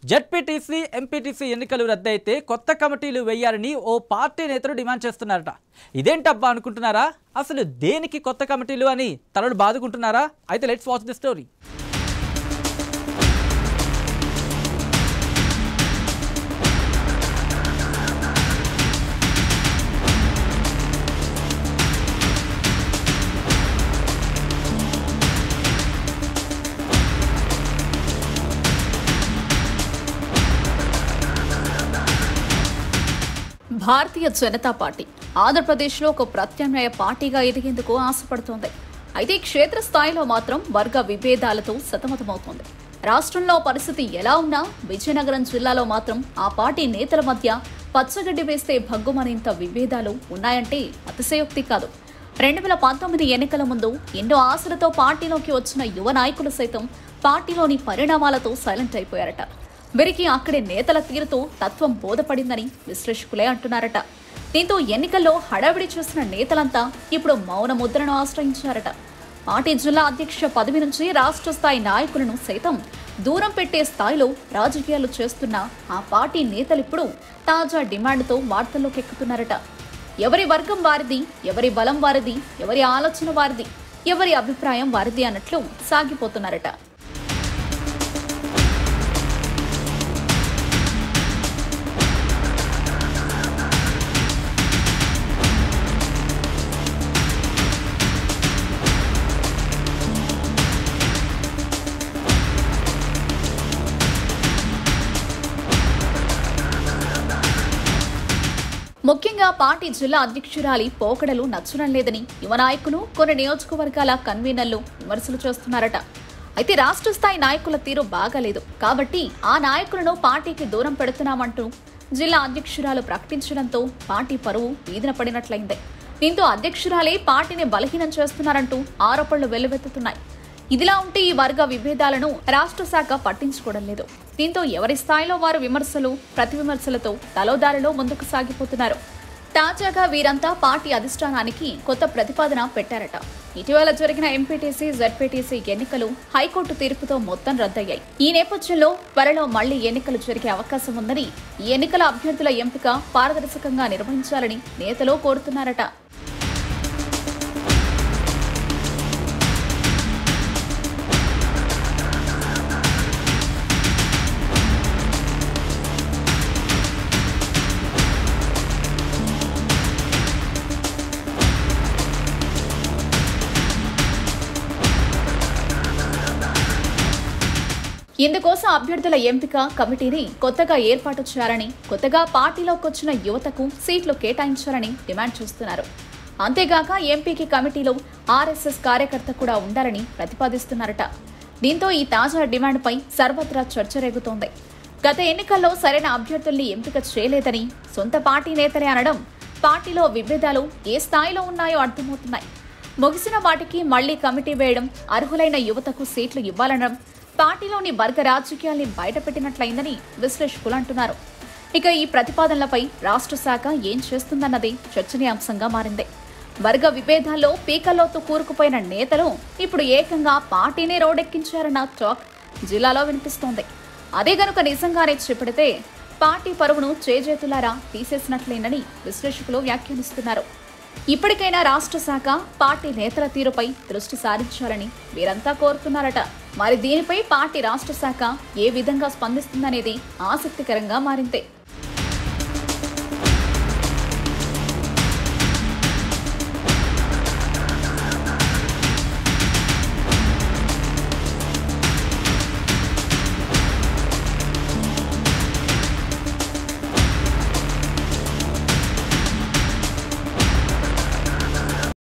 ZPTC MPTC ఎన్నికలు రద్దయితే కొత్త కమిటీలు వేయాలని ఓ పార్టీ నేతలు డిమాండ్ చేస్తున్నారట ఇదేంటబ్బా అనుకుంటున్నారా అసలు దేనికి కొత్త కమిటీలు అని తలలు బాదుకుంటున్నారా అయితే let's watch the story Bharatiya Janata Party ఆంధ్రప్రదేశ్లో ఒక ప్రత్యామ్నాయ పార్టీగా ఎదిగేందుకు ఆశపడుతోంది అయితే క్షేత్రస్థాయిలో మాత్రం వర్గ విభేదాలతో సతమతమవుతోంది రాష్ట్రంలో పరిస్థితి ఎలా ఉన్నా విజయనగరం జిల్లాలో మాత్రం ఆ పార్టీ నేతల మధ్య పచ్చగడ్డి వేస్తే భగ్గుమనేంత విభేదాలు ఉన్నాయంటే అతిశయోక్తి కాదు రెండు వేల పంతొమ్మిది ఎన్నికల ముందు ఎన్నో ఆశలతో పార్టీలోకి వచ్చిన యువ నాయకులు సైతం పార్టీలోని పరిణామాలతో సైలెంట్ అయిపోయారట వీరికి అక్కడి నేతల తీరుతో తత్వం బోధపడిందని విశ్లేషకులే అంటున్నారట దీంతో ఎన్నికల్లో హడావిడి చేసిన నేతలంతా ఇప్పుడు మౌన ముద్రను ఆశ్రయించారట పార్టీ జిల్లా అధ్యక్ష పదవి నుంచి రాష్ట్ర స్థాయి నాయకులను సైతం దూరం పెట్టే స్థాయిలో రాజకీయాలు చేస్తున్న ఆ పార్టీ నేతలిప్పుడు తాజా డిమాండ్తో వార్తల్లోకి ఎక్కుతున్నారట ఎవరి వర్గం వారిది ఎవరి బలం వారిది ఎవరి ఆలోచన వారిది ఎవరి అభిప్రాయం వారిది అన్నట్లు సాగిపోతున్నారట ముఖ్యంగా పార్టీ జిల్లా అధ్యక్షురాలి పోకడలు నచ్చడం లేదని యువ నాయకులు కొన్ని నియోజకవర్గాల కన్వీనర్లు విమర్శలు చేస్తున్నారట అయితే రాష్ట్ర స్థాయి నాయకుల తీరు బాగాలేదు కాబట్టి ఆ నాయకులను పార్టీకి దూరం పెడుతున్నామంటూ జిల్లా అధ్యక్షురాలు ప్రకటించడంతో పార్టీ పరువు వీధిన పడినట్లయింది దీంతో అధ్యక్షురాలే పార్టీని బలహీనం చేస్తున్నారంటూ ఆరోపణలు వెల్లువెత్తుతున్నాయి ఇదిలా ఉంటే ఈ వర్గ విభేదాలను రాష్ట్ర శాఖ పట్టించుకోవడం లేదు దీంతో ఎవరి స్థాయిలో వారు విమర్శలు ప్రతి విమర్శలతో తలోదారిలో ముందుకు సాగిపోతున్నారు తాజాగా వీరంతా పార్టీ అధిష్టానానికి కొత్త ప్రతిపాదన పెట్టారట ఇటీవల జరిగిన ఎంపీటీసీ జెడ్పీటీసీ ఎన్నికలు హైకోర్టు తీర్పుతో మొత్తం రద్దయ్యాయి ఈ నేపథ్యంలో త్వరలో మళ్లీ ఎన్నికలు జరిగే అవకాశం ఉందని ఈ ఎన్నికల అభ్యర్థుల ఎంపిక పారదర్శకంగా నిర్వహించాలని నేతలు కోరుతున్నారట ఇందుకోసం అభ్యర్థుల ఎంపిక కమిటీని కొత్తగా ఏర్పాటు చేయాలని కొత్తగా పార్టీలోకి వచ్చిన యువతకు సీట్లు కేటాయించాలని డిమాండ్ చేస్తున్నారు అంతేగాక ఎంపీకి కమిటీలో ఆర్ఎస్ఎస్ కార్యకర్త కూడా ఉండాలని ప్రతిపాదిస్తున్నారట దీంతో ఈ తాజా డిమాండ్పై సర్వత్రా చర్చ రేగుతోంది గత ఎన్నికల్లో సరైన అభ్యర్థుల్ని ఎంపిక చేయలేదని సొంత పార్టీ నేతలే అనడం పార్టీలో విభేదాలు ఏ స్థాయిలో ఉన్నాయో అర్థమవుతున్నాయి ముగిసిన వాటికి మళ్లీ కమిటీ వేయడం అర్హులైన యువతకు సీట్లు ఇవ్వాలనడం పార్టీలోని వర్గ రాజకీయాల్ని బయటపెట్టినట్లయిందని విశ్లేషకులు అంటున్నారు ఇక ఈ ప్రతిపాదనలపై రాష్ట్ర శాఖ ఏం చేస్తుందన్నది చర్చనీయాంశంగా మారింది వర్గ విభేదాల్లో పీకల్లోతు కూరుకుపోయిన నేతలు ఇప్పుడు ఏకంగా పార్టీనే రోడెక్కించారన్న టాక్ జిల్లాలో వినిపిస్తోంది అదే గనుక నిజంగానే చెప్పడితే పార్టీ పరువును చేజేతులారా తీసేసినట్లేనని విశ్లేషకులు వ్యాఖ్యానిస్తున్నారు ఇప్పటికైనా రాష్ట్ర శాఖ పార్టీ నేతల తీరుపై దృష్టి సారించాలని వీరంతా కోరుతున్నారట మరి దీనిపై పార్టీ రాష్ట్ర శాఖ ఏ విధంగా స్పందిస్తుందనేది ఆసక్తికరంగా మారింది